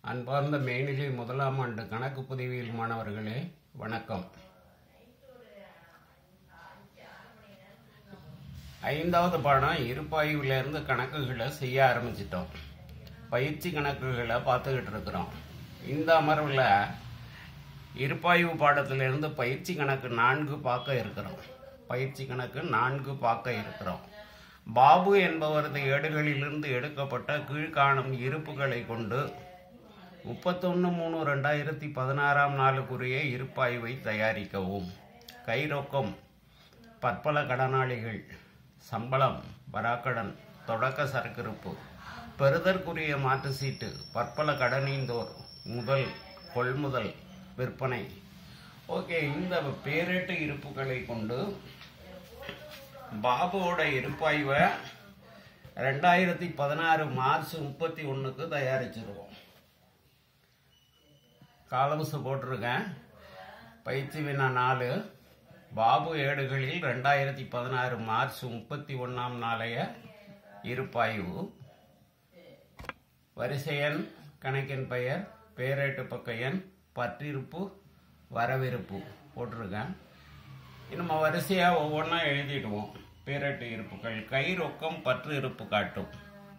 அன்பார்ந்த மேனிலை முதலாம் ஆண்டு கணக்கு பதிவியல் மாணவர்களே வணக்கம் ஐந்தாவது பாடம் இருப்பாய்விலிருந்து கணக்குகளை செய்ய ஆரம்பிச்சிட்டோம் பயிற்சி கணக்குகளை பார்த்துக்கிட்டு இருக்கிறோம் இந்த அமர்வில் இருப்பாய்வு பாடத்திலிருந்து பயிற்சி கணக்கு நான்கு பார்க்க இருக்கிறோம் பயிற்சி கணக்கு நான்கு பார்க்க இருக்கிறோம் பாபு என்பவரது ஏடுகளிலிருந்து எடுக்கப்பட்ட கீழ்காணும் இருப்புகளை கொண்டு முப்பத்தொன்று மூணு ரெண்டாயிரத்தி பதினாறாம் நாளுக்குரிய இருப்பாய்வை தயாரிக்கவும் கை ரொக்கம் பற்பல கடனாளிகள் சம்பளம் வராக்கடன் தொடக்க சரக்கிருப்பு பெறுதற்குரிய மாற்று சீட்டு பற்பல கடனீந்தோர் முதல் கொள்முதல் விற்பனை ஓகே இந்த பேரேட்டு இருப்புகளை கொண்டு பாபுவோட இருப்பாய்வை ரெண்டாயிரத்தி பதினாறு மார்ச் முப்பத்தி ஒன்றுக்கு தயாரிச்சிருவோம் காலம்ஸ் போட்டிருக்கேன் பயிற்சி வினா நாலு பாபு ஏடுகளில் ரெண்டாயிரத்தி பதினாறு மார்ச் முப்பத்தி ஒன்றாம் நாளைய இருப்பாய்வு வரிசை எண் கணக்கின் பெயர் பேரேட்டு பக்க எண் பற்றிருப்பு வரவிருப்பு போட்டிருக்கேன் நம்ம வரிசையாக ஒவ்வொன்றா எழுதிடுவோம் பேரேட்டு இருப்புகள் கை ரொக்கம் பற்று இருப்பு காட்டும்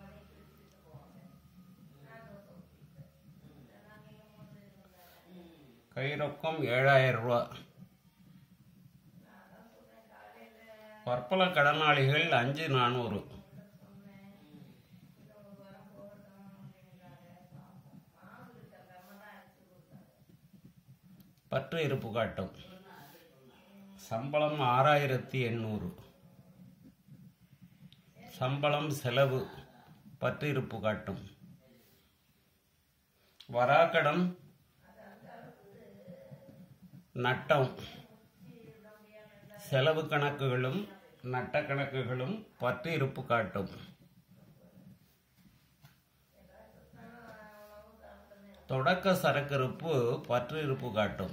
கை ரொக்கம் ஏழாயிரம் ரூபா பற்பல கடனாளிகள் அஞ்சு நானூறு பற்று இருப்பு காட்டும் சம்பளம் ஆறாயிரத்தி எண்ணூறு சம்பளம் செலவு பற்று இருப்பு காட்டும் வராக்கடன் நட்டம் செலவு கணக்குகளும் நட்ட கணக்குகளும் பற்று இருப்பு காட்டும் தொடக்க சரக்கிருப்பு பற்று இருப்பு காட்டும்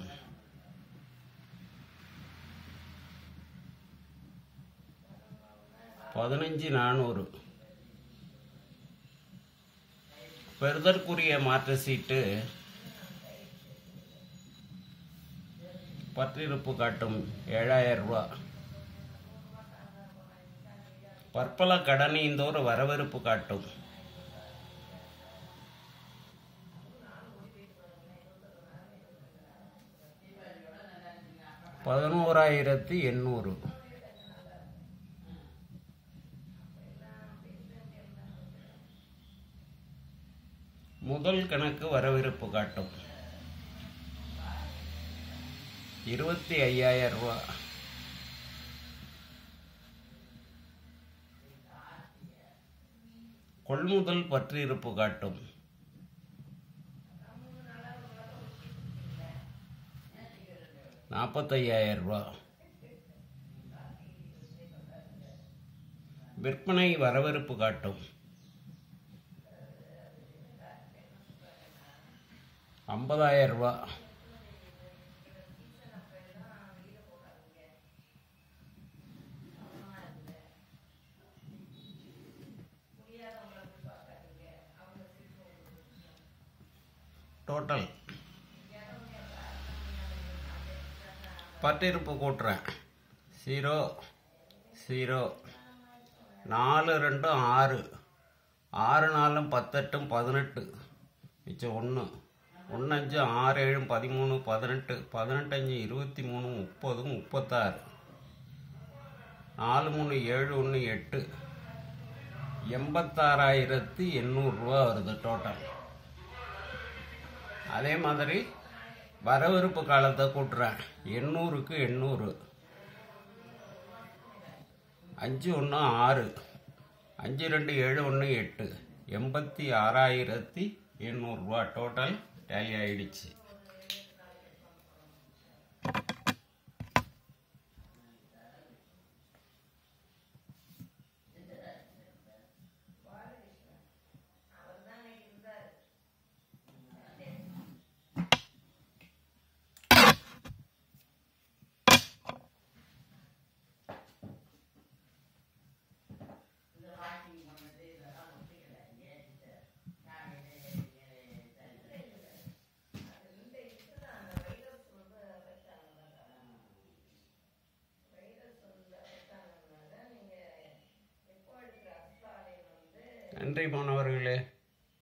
பதினஞ்சு நானூறு பெறுதற்குரிய மாற்று சீட்டு பற்றிருப்பு காட்டும் ஏழாயிரம் ரூபா பற்பல கடனீந்தோர் வரவிருப்பு காட்டும் பதினோராயிரத்தி எண்ணூறு முதல் கணக்கு வரவிருப்பு காட்டும் இருபத்தி ஐயாயிரம் ரூபா கொள்முதல் பற்றிருப்பு காட்டும் நாற்பத்தையாயிரம் ரூபா விற்பனை வரவிருப்பு காட்டும் ஐம்பதாயிரம் ரூபா டோட்டல் பட்டிருப்பு கூட்டுறேன் ஜீரோ ஜீரோ நாலு ரெண்டும் ஆறு ஆறு நாலும் பத்தெட்டும் பதினெட்டு மிச்சம் ஒன்று ஒன்று அஞ்சு ஆறு ஏழும் பதிமூணு பதினெட்டு பதினெட்டு அஞ்சு இருபத்தி மூணு முப்பது முப்பத்தாறு நாலு மூணு ஏழு ஒன்று எட்டு எண்பத்தாறாயிரத்தி எண்ணூறுரூவா வருது டோட்டல் அதே மாதிரி வரவிருப்பு காலத்தை கூட்டுறேன் எண்ணூறுக்கு எண்ணூறு அஞ்சு ஒன்று ஆறு அஞ்சு ரெண்டு ஏழு ஒன்று எட்டு எண்பத்தி ஆறாயிரத்தி எண்ணூறுரூவா டோட்டல் டேலி ஆயிடுச்சு நன்றி மாணவர்களே